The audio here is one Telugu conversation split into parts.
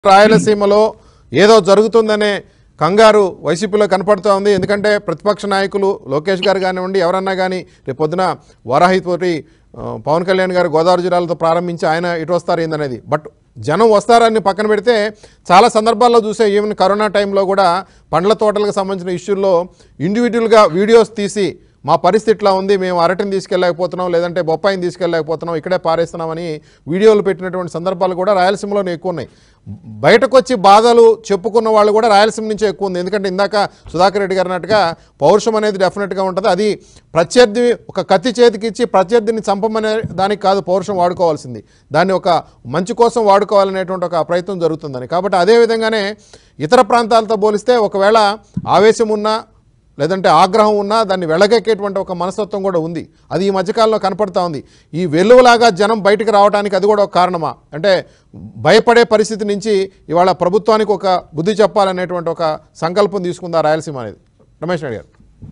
రాయలసీమలో ఏదో జరుగుతుందనే కంగారు వైసీపీలో కనపడుతూ ఉంది ఎందుకంటే ప్రతిపక్ష నాయకులు లోకేష్ గారు కానివ్వండి ఎవరన్నా కానీ రేపు పొద్దున వారాహితోటి ఆ, పవన్ కళ్యాణ్ గారు గోదావరి జిల్లాలతో ప్రారంభించి ఆయన ఇటు వస్తారు ఏందనేది బట్ జనం వస్తారని పక్కన పెడితే చాలా సందర్భాల్లో చూసే ఈవెన్ కరోనా టైంలో కూడా పండ్ల తోటలకు సంబంధించిన ఇష్యూల్లో ఇండివిజువల్గా వీడియోస్ తీసి మా పరిస్థితి ఇట్లా ఉంది మేము అరటిని తీసుకెళ్ళలేకపోతున్నాం లేదంటే బొప్పాయిని తీసుకెళ్ళలేకపోతున్నాం ఇక్కడే పారేస్తున్నామని వీడియోలు పెట్టినటువంటి సందర్భాలు కూడా రాయలసీమలోనే ఎక్కువ ఉన్నాయి బయటకు వచ్చి బాధలు చెప్పుకున్న వాళ్ళు కూడా రాయలసీమ నుంచే ఎక్కువ ఉంది ఎందుకంటే ఇందాక సుధాకర్ రెడ్డి గారు అన్నట్టుగా పౌరుషం అనేది డెఫినెట్గా ఉంటుంది అది ప్రత్యర్థి ఒక కత్తి చేతికి ఇచ్చి ప్రత్యర్థిని చంపమనే దానికి కాదు పౌరుషం వాడుకోవాల్సింది దాన్ని ఒక మంచి కోసం వాడుకోవాలనేటువంటి ఒక ప్రయత్నం జరుగుతుందని కాబట్టి అదే విధంగానే ఇతర ప్రాంతాలతో పోలిస్తే ఒకవేళ ఆవేశం ఉన్నా లేదంటే ఆగ్రహం ఉన్నా దాన్ని వెళ్ళగెక్కేటువంటి ఒక మనస్తత్వం కూడా ఉంది అది ఈ మధ్యకాలంలో కనపడతా ఉంది ఈ వెలువలాగా జనం బయటకు రావడానికి అది కూడా ఒక కారణమా అంటే భయపడే పరిస్థితి నుంచి ఇవాళ ప్రభుత్వానికి ఒక బుద్ధి చెప్పాలనేటువంటి ఒక సంకల్పం తీసుకుందా రాయలసీమ అనేది రమేష్ నాయుడు గారు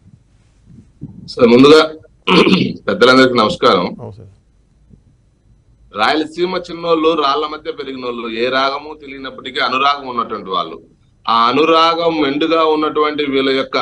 సార్ ముందుగా పెద్దలందరికీ నమస్కారం అవును సార్ రాయలసీమ చిన్నోళ్ళు రాళ్ల మధ్య పెరిగినోళ్ళు ఏ రాగము తెలియనప్పటికీ అనురాగం ఉన్నటువంటి వాళ్ళు ఆ అనురాగం మెండుగా ఉన్నటువంటి వీళ్ళ యొక్క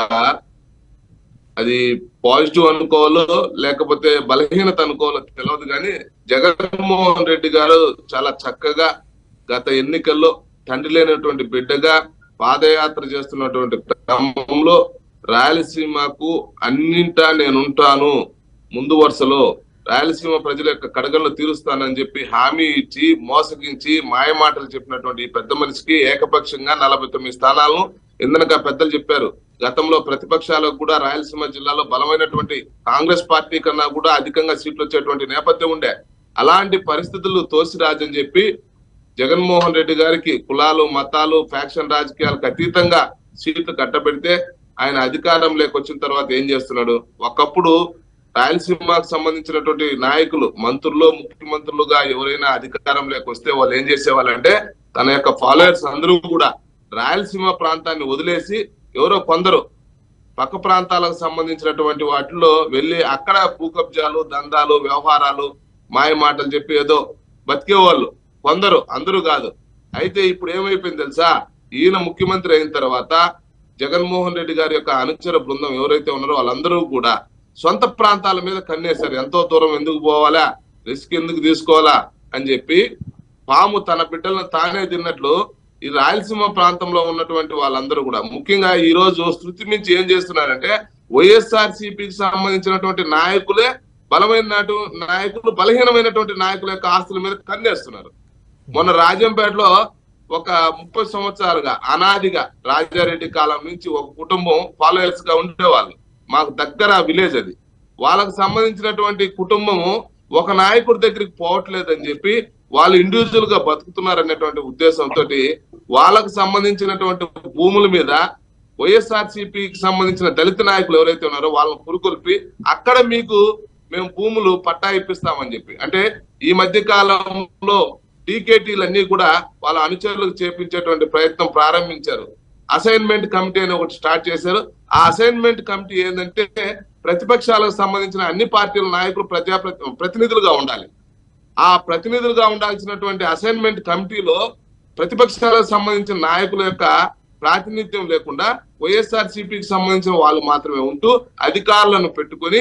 అది పాజిటివ్ అనుకోవాలో లేకపోతే బలహీనత అనుకోవాలో తెలియదు కానీ జగన్మోహన్ రెడ్డి గారు చాలా చక్కగా గత ఎన్నికల్లో తండ్రి లేనటువంటి బిడ్డగా పాదయాత్ర చేస్తున్నటువంటి క్రమంలో రాయలసీమకు అన్నింటా నేనుంటాను ముందు వరుసలో రాయలసీమ ప్రజల యొక్క కడగళ్ళు తీరుస్తానని చెప్పి హామీ ఇచ్చి మోసగించి మాయమాటలు చెప్పినటువంటి ఈ పెద్ద మనిషికి ఏకపక్షంగా నలభై తొమ్మిది స్థానాలను ఇందనగా పెద్దలు చెప్పారు గతంలో ప్రతిపక్షాలకు కూడా రాయలసీమ జిల్లాలో బలమైనటువంటి కాంగ్రెస్ పార్టీ కన్నా కూడా అధికంగా సీట్లు వచ్చేటువంటి నేపథ్యం ఉండే అలాంటి పరిస్థితులు తోసిరాజని చెప్పి జగన్మోహన్ రెడ్డి గారికి కులాలు మతాలు ఫ్యాక్షన్ రాజకీయాలకు అతీతంగా సీట్లు కట్టబెడితే ఆయన అధికారంలోకి వచ్చిన తర్వాత ఏం చేస్తున్నాడు ఒకప్పుడు రాయలసీమకు సంబంధించినటువంటి నాయకులు మంత్రులు ముఖ్యమంత్రులుగా ఎవరైనా అధికారంలోకి వస్తే వాళ్ళు ఏం చేసేవాళ్ళంటే తన యొక్క ఫాలోయర్స్ అందరూ కూడా రాయలసీమ ప్రాంతాన్ని వదిలేసి ఎవరో కొందరు పక్క ప్రాంతాలకు సంబంధించినటువంటి వాటిలో వెళ్ళి అక్కడ భూ కబ్జాలు దందాలు వ్యవహారాలు మాయ మాటలు చెప్పి ఏదో బతికేవాళ్ళు కొందరు అందరూ కాదు అయితే ఇప్పుడు ఏమైపోయింది తెలుసా ఈయన ముఖ్యమంత్రి అయిన తర్వాత జగన్మోహన్ రెడ్డి గారి యొక్క అనుచర బృందం ఎవరైతే ఉన్నారో వాళ్ళందరూ కూడా సొంత ప్రాంతాల మీద కన్నేశారు ఎంతో దూరం ఎందుకు పోవాలా రిస్క్ ఎందుకు తీసుకోవాలా అని చెప్పి పాము తన బిడ్డలను తానే తిన్నట్లు ఈ రాయలసీమ ప్రాంతంలో ఉన్నటువంటి వాళ్ళందరూ కూడా ముఖ్యంగా ఈ రోజు శృతి మించి ఏం చేస్తున్నారంటే వైఎస్ఆర్ సిపికి సంబంధించినటువంటి నాయకులే బలమైన నాటు- నాయకులు బలహీనమైనటువంటి నాయకుల యొక్క ఆస్తుల మీద కన్నేస్తున్నారు మొన్న రాజంపేటలో ఒక ముప్పై సంవత్సరాలుగా అనాదిగా రాజారెడ్డి కాలం నుంచి ఒక కుటుంబం ఫాలోయర్స్ గా ఉండేవాళ్ళు మాకు దగ్గర విలేజ్ అది వాళ్ళకు సంబంధించినటువంటి కుటుంబము ఒక నాయకుడి దగ్గరికి పోవట్లేదని చెప్పి వాళ్ళు ఇండివిజువల్ గా బతుకుతున్నారు అనేటువంటి ఉద్దేశంతో వాళ్ళకు సంబంధించినటువంటి భూముల మీద వైఎస్ఆర్ సిపికి సంబంధించిన దళిత నాయకులు ఎవరైతే ఉన్నారో వాళ్ళని పురుకొల్పి అక్కడ మీకు మేము భూములు పట్టా ఇప్పిస్తామని చెప్పి అంటే ఈ మధ్య కాలంలో టీకేటీలన్నీ కూడా వాళ్ళ అనుచరులకు చేపించేటువంటి ప్రయత్నం ప్రారంభించారు అసైన్మెంట్ కమిటీ అని ఒకటి స్టార్ట్ చేశారు ఆ అసైన్మెంట్ కమిటీ ఏంటంటే ప్రతిపక్షాలకు సంబంధించిన అన్ని పార్టీల నాయకులు ప్రజా ప్రతినిధులుగా ఉండాలి ఆ ప్రతినిధులుగా ఉండాల్సినటువంటి అసైన్మెంట్ కమిటీలో ప్రతిపక్షాలకు సంబంధించిన నాయకుల యొక్క ప్రాతినిధ్యం లేకుండా వైఎస్ఆర్ సిపికి సంబంధించిన వాళ్ళు మాత్రమే ఉంటూ అధికారులను పెట్టుకొని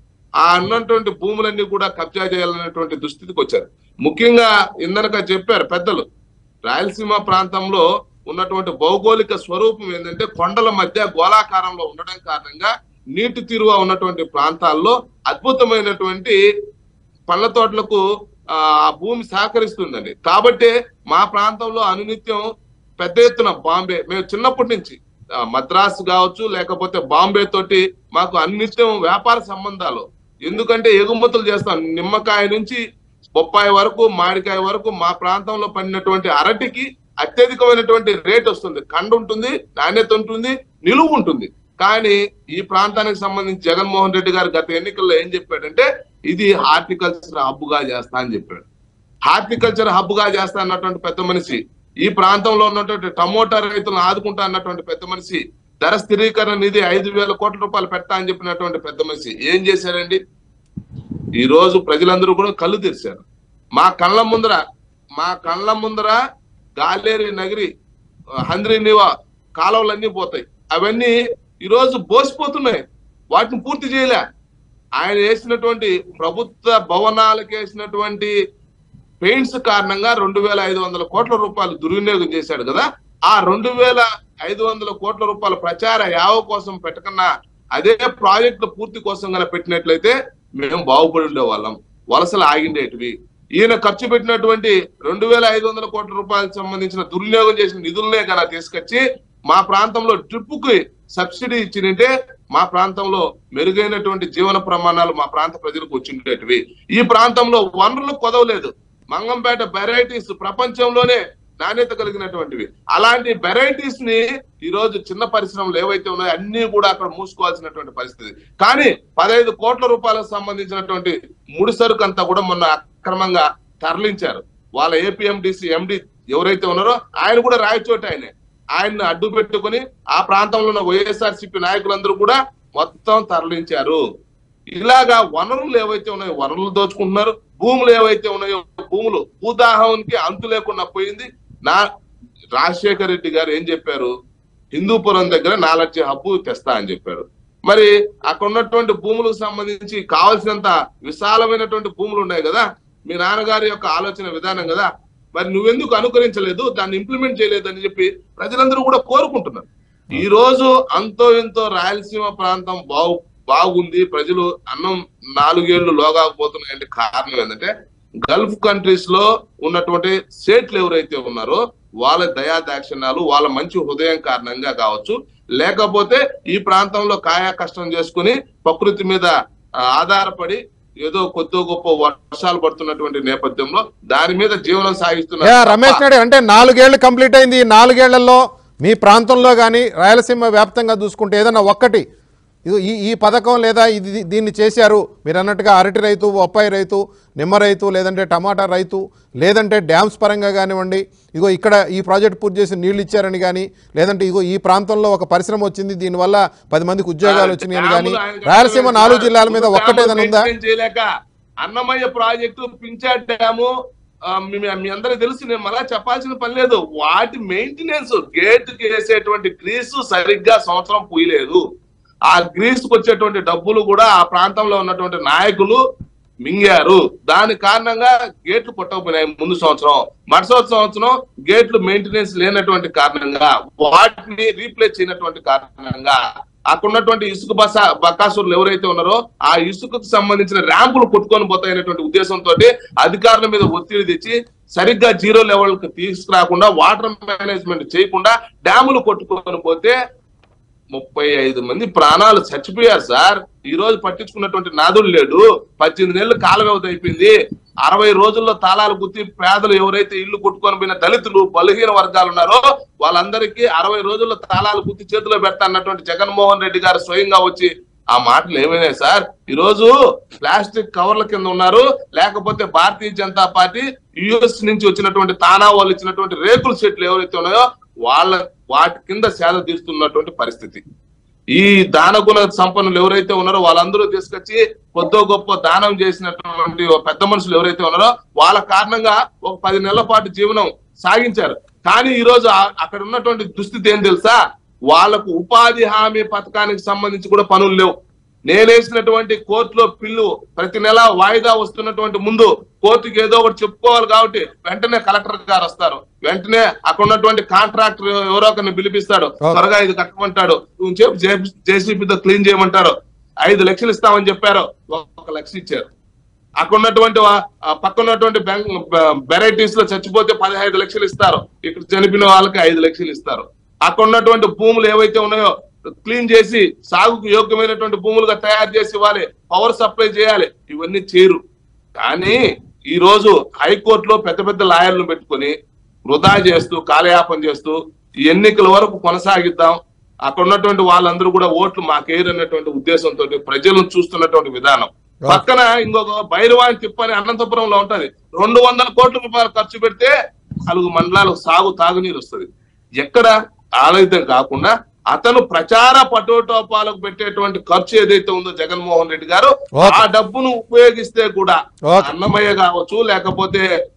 ఆ అన్నటువంటి భూములన్నీ కూడా కబ్జా చేయాలనేటువంటి దుస్థితికి వచ్చారు ముఖ్యంగా ఇందనక చెప్పారు పెద్దలు రాయలసీమ ప్రాంతంలో ఉన్నటువంటి భౌగోళిక స్వరూపం ఏంటంటే కొండల మధ్య గోళాకారంలో ఉండడం కారణంగా నీటి తీరువ ఉన్నటువంటి ప్రాంతాల్లో అద్భుతమైనటువంటి పండ్ల తోటలకు ఆ ఆ భూమి సహకరిస్తుందండి కాబట్టి మా ప్రాంతంలో అనునిత్యం పెద్ద ఎత్తున బాంబే మేము చిన్నప్పటి నుంచి ఆ, మద్రాసు కావచ్చు లేకపోతే బాంబే తోటి మాకు అన్నిత్యం వ్యాపార సంబంధాలు ఎందుకంటే ఎగుమతులు చేస్తాం నిమ్మకాయ నుంచి బొప్పాయి వరకు మామిడికాయ వరకు మా ప్రాంతంలో పండినటువంటి అరటికి అత్యధికమైనటువంటి రేట్ వస్తుంది కండ ఉంటుంది నాణ్యత ఉంటుంది నిలువ ఉంటుంది కానీ ఈ ప్రాంతానికి సంబంధించి జగన్మోహన్ రెడ్డి గారు గత ఎన్నికల్లో ఏం చెప్పాడంటే ఇది హార్టికల్చర్ హబ్ గా చేస్తా అని చెప్పాడు హార్టికల్చర్ హబ్ గా చేస్తా అన్నటువంటి పెద్ద మనిషి ఈ ప్రాంతంలో ఉన్నటువంటి టమోటా రైతులను ఆదుకుంటా అన్నటువంటి పెద్ద మనిషి ధర స్థిరీకరణ నిధి ఐదు వేల కోట్ల రూపాయలు పెట్టా అని చెప్పినటువంటి పెద్ద మనిషి ఏం చేశారండి ఈ రోజు ప్రజలందరూ కూడా కళ్ళు తెరిచారు మా కళ్ళ ముందర మా కళ్ళ ముందర గాలేరి నగిరి హంద్రి నివా కాలువలన్నీ పోతాయి అవన్నీ ఈ రోజు బోసిపోతున్నాయి వాటిని పూర్తి చేయలే ఆయన వేసినటువంటి ప్రభుత్వ భవనాలకు వేసినటువంటి పెయింట్స్ కారణంగా రెండు వేల ఐదు వందల కోట్ల రూపాయలు దుర్వినియోగం చేశాడు కదా ఆ రెండు వేల ఐదు వందల కోట్ల రూపాయల ప్రచార యావ కోసం పెట్టకన్నా అదే ప్రాజెక్టుల పూర్తి కోసం గల పెట్టినట్లయితే మేము బాగుపడి ఉండేవాళ్ళం వలసలు ఆగిండేటివి ఈయన ఖర్చు పెట్టినటువంటి రెండు వేల ఐదు వందల కోట్ల రూపాయలకు సంబంధించిన దుర్వినియోగం చేసిన నిధులనే కనుక తీసుకొచ్చి మా ప్రాంతంలో ట్రిప్ కి సబ్సిడీ ఇచ్చినంటే మా ప్రాంతంలో మెరుగైనటువంటి జీవన ప్రమాణాలు మా ప్రాంత ప్రజలకు వచ్చిండేటివి ఈ ప్రాంతంలో వనరులు కొదవలేదు మంగంపేట వెరైటీస్ ప్రపంచంలోనే నాణ్యత కలిగినటువంటివి అలాంటి వెరైటీస్ ని ఈ రోజు చిన్న పరిశ్రమలు ఏవైతే ఉన్నాయో అన్ని కూడా అక్కడ మూసుకోవాల్సినటువంటి పరిస్థితి కానీ పదహైదు కోట్ల రూపాయలకు సంబంధించినటువంటి ముడి సరుకు అంతా కూడా మొన్న అక్రమంగా తరలించారు వాళ్ళ ఏపీఎండిసి ఎండి ఎవరైతే ఉన్నారో ఆయన కూడా రాయచోటి ఆయనే ఆయన్ని అడ్డు పెట్టుకుని ఆ ప్రాంతంలో ఉన్న వైఎస్ఆర్సీపీ నాయకులందరూ కూడా మొత్తం తరలించారు ఇలాగా వనరులు ఏవైతే ఉన్నాయో వనరులు దోచుకుంటున్నారు భూములు ఏవైతే ఉన్నాయో భూములు భూదాహానికి అంతు లేకుండా పోయింది నా రాజశేఖర రెడ్డి గారు ఏం చెప్పారు హిందూపురం దగ్గర నాలెడ్జ్ హబ్బు తెస్తా అని చెప్పారు మరి అక్కడ ఉన్నటువంటి భూములకు సంబంధించి కావాల్సినంత విశాలమైనటువంటి భూములు ఉన్నాయి కదా మీ నాన్నగారి యొక్క ఆలోచన విధానం కదా మరి నువ్వెందుకు అనుకరించలేదు దాన్ని ఇంప్లిమెంట్ చేయలేదు అని చెప్పి ప్రజలందరూ కూడా కోరుకుంటున్నారు ఈ రోజు అంతో ఎంతో రాయలసీమ ప్రాంతం బాగు బాగుంది ప్రజలు అన్నం నాలుగేళ్లు లోగాకపోతున్నాయంటే కారణం ఏంటంటే గల్ఫ్ కంట్రీస్ లో ఉన్నటువంటి స్టేట్లు ఎవరైతే ఉన్నారో వాళ్ళ దయా దాక్షిణ్యాలు వాళ్ళ మంచి హృదయం కారణంగా కావచ్చు లేకపోతే ఈ ప్రాంతంలో కాయా కష్టం చేసుకుని ప్రకృతి మీద ఆ, ఆధారపడి ఏదో కొద్దో గొప్ప వర్షాలు పడుతున్నటువంటి నేపథ్యంలో దాని మీద జీవనం యా సాగిస్తున్నారు రమేష్ తప్ప- నాయుడు అంటే నాలుగేళ్లు కంప్లీట్ అయింది ఈ నాలుగేళ్లలో మీ ప్రాంతంలో కానీ రాయలసీమ వ్యాప్తంగా చూసుకుంటే ఏదైనా ఒక్కటి ఇది ఈ ఈ పథకం లేదా ఇది దీన్ని చేశారు మీరు అన్నట్టుగా అరటి రైతు బొప్పాయి రైతు నిమ్మ రైతు లేదంటే టమాటా రైతు లేదంటే డ్యామ్స్ పరంగా కానివ్వండి ఇగో ఇక్కడ ఈ ప్రాజెక్ట్ పూర్తి చేసి నీళ్లు ఇచ్చారని కానీ లేదంటే ఇగో ఈ ప్రాంతంలో ఒక పరిశ్రమ వచ్చింది దీనివల్ల పది మందికి ఉద్యోగాలు వచ్చినాయని కానీ డ్యాములు ఆయన రాయలసీమ కట్టలేదు నాలుగు సార్. జిల్లాల మీద ఇప్పుడు ఒక్కటేదైనా డ్యాములు ఉందా మెయింటైన్ చేయలేక అన్నమయ్య ప్రాజెక్టు పించా డ్యాము ఆ, మీ మీ అందరికి తెలుసు నేను మళ్ళా చెప్పాల్సిన పని లేదు వాటి మెయింటెనెన్స్ గేట్ కి వేసేటువంటి గ్రీసు సరిగ్గా సంవత్సరం పూయలేదు ఆ గ్రీస్ కు వచ్చేటువంటి డబ్బులు కూడా ఆ ప్రాంతంలో ఉన్నటువంటి నాయకులు మింగారు దాని కారణంగా గేట్లు కొట్టకపోయినాయి ముందు సంవత్సరం మరుసటి సంవత్సరం గేట్లు మెయింటెనెన్స్ లేనటువంటి కారణంగా వాటిని రీప్లేస్ చేయనటువంటి కారణంగా అక్కడ ఉన్నటువంటి ఇసుక బస బకాసురులు ఎవరైతే ఉన్నారో ఆ ఇసుకకు సంబంధించిన ర్యాంపులు కొట్టుకొని పోతాయనేటువంటి ఉద్దేశంతో అధికారుల మీద ఒత్తిడి తెచ్చి సరిగ్గా జీరో లెవెల్ కి తీసుకురాకుండా వాటర్ మేనేజ్మెంట్ చేయకుండా డ్యాములు కొట్టుకొని పోతే ముప్పై ఐదు మంది ప్రాణాలు చచ్చిపోయారు సార్ ఈ రోజు పట్టించుకున్నటువంటి నాదుడు లేడు పద్దెనిమిది నెలలు కాల వ్యవధి అయిపోయింది అరవై రోజుల్లో తాళాలు గుర్తి పేదలు ఎవరైతే ఇల్లు కొట్టుకొని పోయిన దళితులు బలహీన వర్గాలు ఉన్నారో వాళ్ళందరికీ అరవై రోజుల్లో తాళాలు గుర్తి చేతిలో పెడతా అన్నటువంటి జగన్మోహన్ రెడ్డి గారు స్వయంగా వచ్చి ఆ మాటలు ఏమైనాయి సార్ ఈ రోజు ప్లాస్టిక్ కవర్ల కింద ఉన్నారు లేకపోతే భారతీయ జనతా పార్టీ యుఎస్ నుంచి వచ్చినటువంటి తానా వాళ్ళు ఇచ్చినటువంటి రేకుల చెట్లు ఎవరైతే ఉన్నాయో వాళ్ళ వాటి కింద సేద తీరుతున్నటువంటి పరిస్థితి ఈ దానగుణ సంపన్నులు ఎవరైతే ఉన్నారో వాళ్ళందరూ తీసుకొచ్చి కొద్దో గొప్ప దానం చేసినటువంటి ఓ పెద్ద మనుషులు ఎవరైతే ఉన్నారో వాళ్ళ కారణంగా ఒక పది నెలల పాటు జీవనం సాగించారు కానీ ఈ రోజు ఆ- అక్కడ ఉన్నటువంటి దుస్థితి ఏం తెలుసా వాళ్ళకు ఉపాధి హామీ పథకానికి సంబంధించి కూడా పనులు లేవు నేనేసినటువంటి కోర్టులో పిల్లు ప్రతి నెల వాయిదా వస్తున్నటువంటి ముందు కోర్టుకి ఏదో ఒకటి చెప్పుకోవాలి కాబట్టి వెంటనే కలెక్టర్ గారు వస్తారు వెంటనే అక్కడ ఉన్నటువంటి కాంట్రాక్టర్ ఎవరో ఒకరిని పిలిపిస్తాడు త్వరగా ఇది కట్టమంటాడు నువ్వు చెప్పు జేసీబీతో క్లీన్ చేయమంటారు ఐదు లక్షలు ఇస్తామని చెప్పారు ఒక లక్ష ఇచ్చారు అక్కడ ఉన్నటువంటి వా- ఆ పక్కన ఉన్నటువంటి బ్యాంక్ వెరైటీస్ లో చచ్చిపోతే పదిహేదు లక్షలు ఇస్తారు ఇక్కడ చనిపోయిన వాళ్ళకి ఐదు లక్షలు ఇస్తారు అక్కడ ఉన్నటువంటి భూములు ఏవైతే ఉన్నాయో క్లీన్ చేసి సాగుకు యోగ్యమైనటువంటి భూములుగా తయారు చేసి ఇవ్వాలి పవర్ సప్లై చేయాలి ఇవన్నీ చేయరు కానీ ఈ రోజు హైకోర్టులో పెద్ద పెద్ద లాయర్లను పెట్టుకొని వృధా చేస్తూ కాలయాపన చేస్తూ ఈ ఎన్నికల వరకు కొనసాగిద్దాం అక్కడ ఉన్నటువంటి వాళ్ళందరూ కూడా ఓట్లు మాకేరు అన్నటువంటి ఉద్దేశంతో ప్రజలను చూస్తున్నటువంటి విధానం పక్కన ఇంకొక భైరవాని తిప్పని అనంతపురంలో ఉంటది రెండు వందల కోట్ల రూపాయలు ఖర్చు పెడితే నాలుగు మండలాలకు సాగు తాగునీరు వస్తుంది ఎక్కడ ఆలోచితం కాకుండా అతను ప్రచార పటోటోపాలకు పెట్టేటువంటి ఖర్చు ఏదైతే ఉందో జగన్మోహన్ రెడ్డి గారు ఓకే. ఆ డబ్బును ఉపయోగిస్తే కూడా ఓకే. అన్నమయ్య కావచ్చు లేకపోతే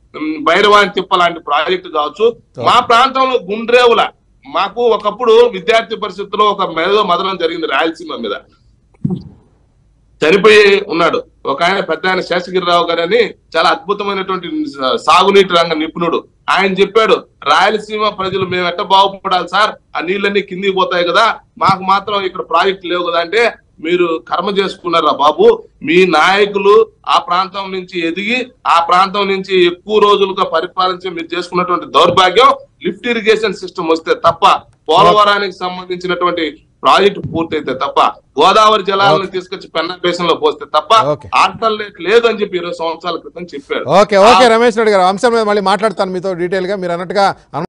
ఉమ్, భైరవాని తిప్ప లాంటి ప్రాజెక్టు కావచ్చు మా ప్రాంతంలో గుండ్రేవుల మాకు ఒకప్పుడు విద్యార్థి పరిస్థితుల్లో ఒక మేధో మదనం జరిగింది రాయలసీమ మీద చనిపోయి ఉన్నాడు ఒక ఆయన పెద్ద ఆయన శేషగిరిరావు గారు అని చాలా అద్భుతమైనటువంటి సాగునీటి రంగ నిపుణుడు ఆయన చెప్పాడు రాయలసీమ ప్రజలు మేము ఎట్ట బాగుపడాలి సార్ ఆ నీళ్ళన్నీ కిందికి పోతాయి కదా మాకు మాత్రం ఇక్కడ ప్రాజెక్టు లేవు కదా అంటే మీరు కర్మ చేసుకున్నారా బాబు మీ నాయకులు ఆ ప్రాంతం నుంచి ఎదిగి ఆ ప్రాంతం నుంచి ఎక్కువ రోజులుగా పరిపాలించి మీరు చేసుకున్నటువంటి దౌర్భాగ్యం లిఫ్ట్ ఇరిగేషన్ సిస్టమ్ వస్తే తప్ప పోలవరానికి సంబంధించినటువంటి ప్రాజెక్టు పూర్తయితే తప్ప గోదావరి జలాలను తీసుకొచ్చి పెన్నా బేసిన్ లో పోస్తే తప్ప Okay. ఆల్టర్నేట్ లేదు అని చెప్పి ఇరవై సంవత్సరాల క్రితం చెప్పాడు ఓకే ఓకే రమేష్ రెడ్డి గారు అంశం మీద మళ్ళీ మాట్లాడతాను మీతో డీటెయిల్గా మీరు అన్నట్టుగా